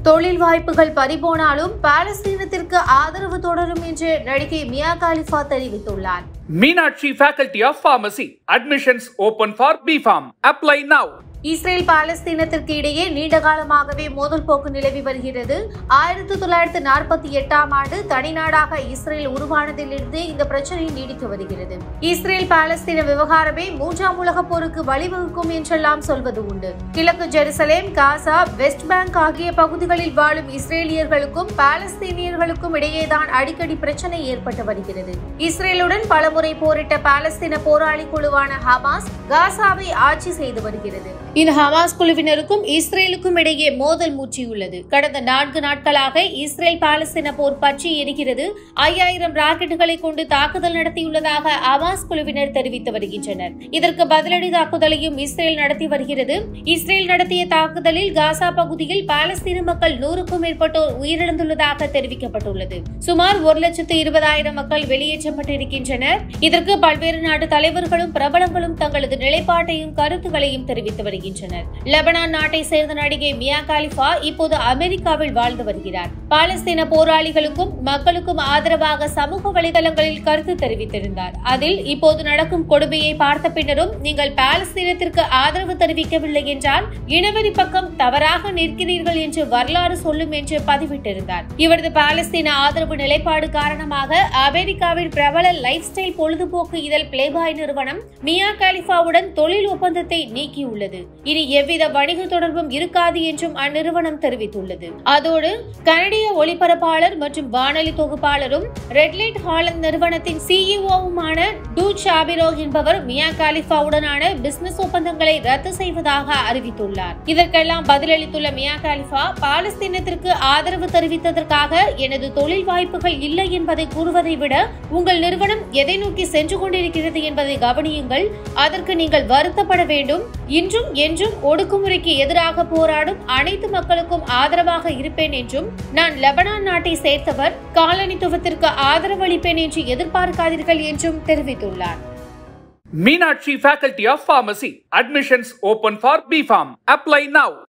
தொழில் வாய்ப்புகள் பறிபோனாலும் பாலஸ்தீனத்திற்கு ஆதரவு தொடரும் என்று நடிகை மியா காலிஃபா தெரிவித்துள்ளார் Meenakshi Faculty of Pharmacy. Admissions open for BPharm. Apply now. Israel பாலஸ்தீனத்திற்கு இடையே நீண்ட காலமாகவே மோதல் போக்கு நிலவி வருகிறது ஆயிரத்தி தொள்ளாயிரத்தி நாற்பத்தி எட்டாம் ஆண்டு தனிநாடாக இஸ்ரேல் உருவானதிலிருந்து இந்த பிரச்சனை நீடித்து வருகிறது இஸ்ரேல் பாலஸ்தீன விவகாரமே மூன்றாம் உலகப் போருக்கு வழிவகுக்கும் என்றெல்லாம் சொல்வது உண்டு கிழக்கு ஜெருசலேம் காசா வெஸ்ட் பேங்க் ஆகிய பகுதிகளில் வாழும் இஸ்ரேலியர்களுக்கும் பாலஸ்தீனியர்களுக்கும் இடையேதான் அடிக்கடி பிரச்சனை ஏற்பட்டு வருகிறது இஸ்ரேலுடன் பலமுறை போரிட்ட பாலஸ்தீன போராளி குழுவான ஹமாஸ் காசாவை ஆட்சி செய்து வருகிறது இந்த ஹமாஸ் குழுவினருக்கும் இஸ்ரேலுக்கும் இடையே மோதல் மூச்சியுள்ளது கடந்த நான்கு நாட்களாக இஸ்ரேல் பாலஸ்தீன போர் பற்றி எரிகிறது ஐயாயிரம் ராக்கெட்டுகளை கொண்டு தாக்குதல் நடத்தியுள்ளதாக ஹமாஸ் குழுவினர் தெரிவித்து வருகின்றனர் இதற்கு பதிலடி தாக்குதலையும் இஸ்ரேல் நடத்தி வருகிறது இஸ்ரேல் நடத்திய தாக்குதலில் காசா பகுதியில் பாலஸ்தீன மக்கள் நூறுக்கும் மேற்பட்டோர் உயிரிழந்துள்ளதாக தெரிவிக்கப்பட்டுள்ளது சுமார் ஒரு லட்சத்து இருபதாயிரம் மக்கள் வெளியேற்றப்பட்டிருக்கின்றனர் இதற்கு பல்வேறு நாட்டு தலைவர்களும் பிரபலங்களும் தங்களது நிலைப்பாட்டையும் கருத்துக்களையும் தெரிவித்து வருகின்றனர் லெபனான் நாட்டை சேர்ந்த நடிகை மியா காலிஃபா இப்போது அமெரிக்காவில் வாழ்ந்து வருகிறார் பாலஸ்தீன போராளிகளுக்கும் மக்களுக்கும் ஆதரவாக சமூக வலைதளங்களில் கருத்து தெரிவித்திருந்தார் அதில் இப்போது நடக்கும் கொடுமையை பார்த்த பின்னரும் நீங்கள் பாலஸ்தீனத்திற்கு ஆதரவு தெரிவிக்கவில்லை என்றால் இனவெறி பக்கம் தவறாக நிற்கிறீர்கள் என்று வரலாறு சொல்லும் என்று பதிவிட்டிருந்தார் இவரது பாலஸ்தீன ஆதரவு நிலைப்பாடு காரணமாக அமெரிக்காவின் பிரபல லைஃப் ஸ்டைல் பொழுதுபோக்கு இதழ் பிளேபாய் நிறுவனம் மியா காலிஃபாவுடன் தொழில் ஒப்பந்தத்தை நீக்கியுள்ளது இனி எவ்வித வணிக தொடர்பும் இருக்காது என்றும் அந்நிறுவனம் தெரிவித்துள்ளது அதோடு கனடிய ஒளிபரப்பாளர் மற்றும் வானொலி தொகுப்பாளரும் ரெட்லைட் ஹாலண்ட் நிறுவனத்தின் சிஇஓவுமான டூ ஷாபிரோ என்பவர் மியா காலிஃபாவுடனான பிசினஸ் ஒப்பந்தங்களை ரத்து செய்வதாக அறிவித்துள்ளார் இதற்கெல்லாம் பதிலளித்துள்ள மியா காலிஃபா பாலஸ்தீனத்திற்கு ஆதரவு தெரிவித்ததற்காக எனது தொழில் வாய்ப்புகள் இல்லை என்பதை கூறுவதை விட உங்கள் நிறுவனம் எதை நோக்கி சென்று கொண்டிருக்கிறது என்பதை கவனியுங்கள் அதற்கு நீங்கள் வருத்தப்பட வேண்டும் இன்றும் என்றும் ஒடுக்குமுறைக்கு எதிராக போராடும் அனைத்து மக்களுக்கும் ஆதரவாக இருப்பேன் என்றும் நான் லெபனான் நாட்டை சேர்த்தவர் காலனித்துவத்திற்கு ஆதரவளிப்பேன் என்று எதிர்பார்க்காதீர்கள் என்றும் தெரிவித்துள்ளார் Meenakshi Faculty of Pharmacy. Admissions open for BPharm. Apply now.